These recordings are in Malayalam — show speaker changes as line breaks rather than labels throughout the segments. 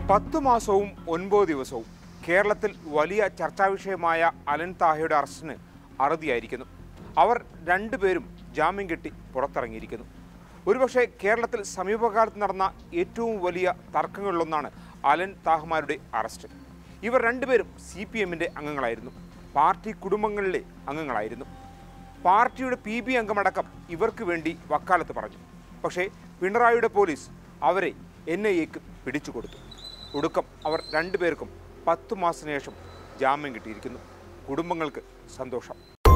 പത്തു മാസവും ഒൻപത് ദിവസവും കേരളത്തിൽ വലിയ ചർച്ചാ വിഷയമായ അലൻ താഹയുടെ അറസ്റ്റിന് അറുതിയായിരിക്കുന്നു അവർ രണ്ടുപേരും ജാമ്യം കെട്ടി പുറത്തിറങ്ങിയിരിക്കുന്നു ഒരുപക്ഷെ കേരളത്തിൽ സമീപകാലത്ത് നടന്ന ഏറ്റവും വലിയ തർക്കങ്ങളിലൊന്നാണ് അലൻ താഹമാരുടെ അറസ്റ്റ് ഇവർ രണ്ടുപേരും സി പി എമ്മിൻ്റെ അംഗങ്ങളായിരുന്നു പാർട്ടി കുടുംബങ്ങളിലെ അംഗങ്ങളായിരുന്നു പാർട്ടിയുടെ പി ബി അംഗമടക്കം ഇവർക്ക് വേണ്ടി വക്കാലത്ത് പറഞ്ഞു പക്ഷേ പിണറായിയുടെ പോലീസ് അവരെ എൻ ഐ എക്ക് പിടിച്ചുകൊടുത്തു ഒടുക്കം അവർ രണ്ടുപേർക്കും പത്തു മാസത്തിന് ശേഷം ജാമ്യം കിട്ടിയിരിക്കുന്നു കുടുംബങ്ങൾക്ക് സന്തോഷം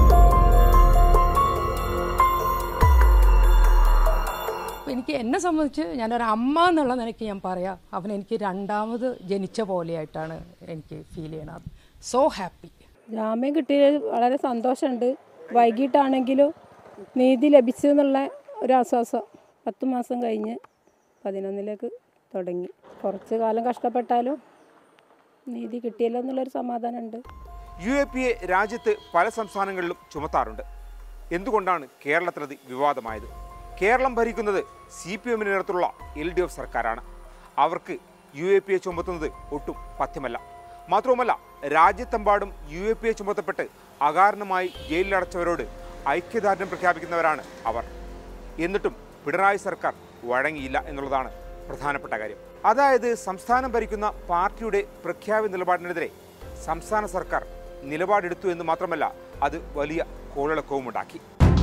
എനിക്ക് എന്നെ സംബന്ധിച്ച് ഞാനൊരു അമ്മ എന്നുള്ള നിലയ്ക്ക് ഞാൻ പറയാം അവൻ എനിക്ക് രണ്ടാമത് ജനിച്ച പോലെയായിട്ടാണ് എനിക്ക് ഫീൽ ചെയ്യണത് സോ ഹാപ്പി
ജാമ്യം കിട്ടിയതിൽ വളരെ സന്തോഷമുണ്ട് വൈകിട്ടാണെങ്കിലും നീതി ലഭിച്ചു എന്നുള്ള ഒരു ആശ്വാസം പത്ത് മാസം കഴിഞ്ഞ് പതിനൊന്നിലേക്ക് തുടങ്ങി കുറച്ച് കാലം കഷ്ടപ്പെട്ടാലും നീതി കിട്ടിയല്ലോ എന്നുള്ളൊരു സമാധാനമുണ്ട്
യു എ പി എ രാജ്യത്ത് പല സംസ്ഥാനങ്ങളിലും ചുമത്താറുണ്ട് എന്തുകൊണ്ടാണ് കേരളത്തിലത് വിവാദമായത് കേരളം ഭരിക്കുന്നത് സി പി എമ്മിന് നേതൃത്വമുള്ള എൽ ഡി എഫ് സർക്കാരാണ് അവർക്ക് യു എ പി എ ചുമത്തുന്നത് ഒട്ടും പഥ്യമല്ല മാത്രവുമല്ല രാജ്യത്തെമ്പാടും യു എ പി എ ചുമത്തപ്പെട്ട് അകാരണമായി ജയിലിലടച്ചവരോട് ഐക്യദാർഢ്യം പ്രഖ്യാപിക്കുന്നവരാണ് അവർ എന്നിട്ടും പിണറായി സർക്കാർ വഴങ്ങിയില്ല എന്നുള്ളതാണ് പ്രധാനപ്പെട്ട കാര്യം അതായത് സംസ്ഥാനം ഭരിക്കുന്ന പാർട്ടിയുടെ പ്രഖ്യാപിത നിലപാടിനെതിരെ സംസ്ഥാന സർക്കാർ നിലപാടെടുത്തു എന്ന് മാത്രമല്ല അത് വലിയ കോളിളക്കവും ഉണ്ടാക്കി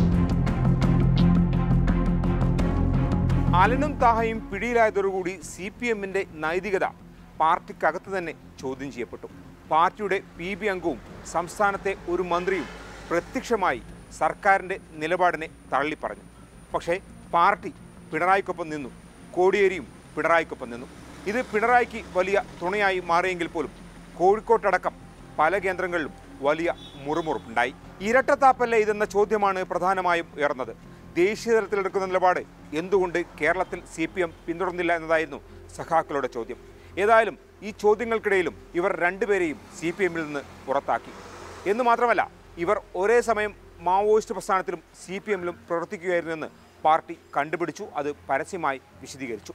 അലനും താഹയും പിടിയിലായതോടുകൂടി സി പി എമ്മിൻ്റെ നൈതികത പാർട്ടിക്കകത്ത് തന്നെ ചോദ്യം ചെയ്യപ്പെട്ടു പാർട്ടിയുടെ പി ബി അംഗവും സംസ്ഥാനത്തെ ഒരു മന്ത്രിയും പ്രത്യക്ഷമായി സർക്കാരിൻ്റെ നിലപാടിനെ തള്ളിപ്പറഞ്ഞു പക്ഷേ പാർട്ടി പിണറായിക്കൊപ്പം നിന്നു കോടിയേരിയും പിണറായിക്കൊപ്പം നിന്നു ഇത് പിണറായിക്ക് വലിയ തുണയായി മാറിയെങ്കിൽ പോലും കോഴിക്കോട്ടടക്കം പല കേന്ദ്രങ്ങളിലും വലിയ മുറുമുറുപ്പുണ്ടായി ഇരട്ടത്താപ്പല്ലേ ഇതെന്ന ചോദ്യമാണ് പ്രധാനമായും ഉയർന്നത് ദേശീയ തലത്തിലെടുക്കുന്ന നിലപാട് എന്തുകൊണ്ട് കേരളത്തിൽ സി പി എം പിന്തുടർന്നില്ല എന്നതായിരുന്നു സഖാക്കളുടെ ചോദ്യം ഏതായാലും ഈ ചോദ്യങ്ങൾക്കിടയിലും ഇവർ രണ്ടുപേരെയും സി പി എമ്മിൽ നിന്ന് പുറത്താക്കി എന്ന് മാത്രമല്ല ഇവർ ഒരേ സമയം മാവോയിസ്റ്റ് പ്രസ്ഥാനത്തിലും സി പി എമ്മിലും പ്രവർത്തിക്കുകയായിരുന്നെന്ന് പാർട്ടി കണ്ടുപിടിച്ചു അത് പരസ്യമായി വിശദീകരിച്ചു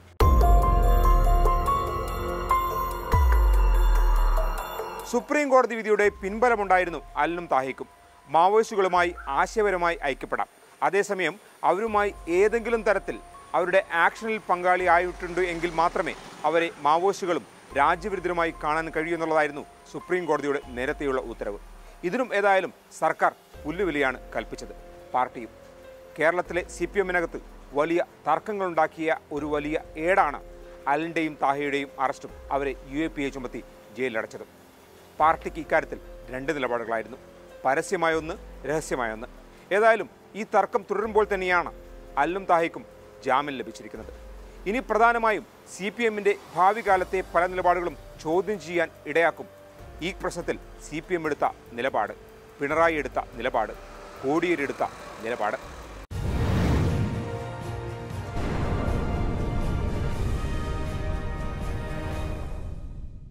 സുപ്രീം കോടതി വിധിയുടെ പിൻബലമുണ്ടായിരുന്നു അല്ലും താഹിക്കും മാവോയിസ്റ്റുകളുമായി ആശയപരമായി ഐക്യപ്പെടാം അതേസമയം അവരുമായി ഏതെങ്കിലും തരത്തിൽ അവരുടെ ആക്ഷനിൽ പങ്കാളിയായിട്ടുണ്ട് എങ്കിൽ മാത്രമേ അവരെ മാവോയിസ്റ്റുകളും രാജ്യവിരുദ്ധരുമായി കാണാൻ കഴിയൂ എന്നുള്ളതായിരുന്നു സുപ്രീം കോടതിയുടെ നേരത്തെയുള്ള ഉത്തരവ് ഇതിനും ഏതായാലും സർക്കാർ പുല്ലുവിലയാണ് കൽപ്പിച്ചത് പാർട്ടിയും കേരളത്തിലെ സി പി എമ്മിനകത്ത് വലിയ തർക്കങ്ങളുണ്ടാക്കിയ ഒരു വലിയ ഏടാണ് അലൻ്റെയും താഹയുടെയും അറസ്റ്റും അവരെ യു എ പി എ ചുമത്തി ജയിലിലടച്ചത് പാർട്ടിക്ക് ഇക്കാര്യത്തിൽ രണ്ട് നിലപാടുകളായിരുന്നു പരസ്യമായൊന്ന് രഹസ്യമായൊന്ന് ഏതായാലും ഈ തർക്കം തുടരുമ്പോൾ തന്നെയാണ് അല്ലും താഹിക്കും ജാമ്യം ലഭിച്ചിരിക്കുന്നത് ഇനി പ്രധാനമായും സി പി എമ്മിൻ്റെ ഭാവി കാലത്തെ പല നിലപാടുകളും ചോദ്യം ചെയ്യാൻ ഇടയാക്കും ഈ പ്രശ്നത്തിൽ സി പി എം എടുത്ത നിലപാട് പിണറായി എടുത്ത നിലപാട് കോടിയേരി എടുത്ത നിലപാട്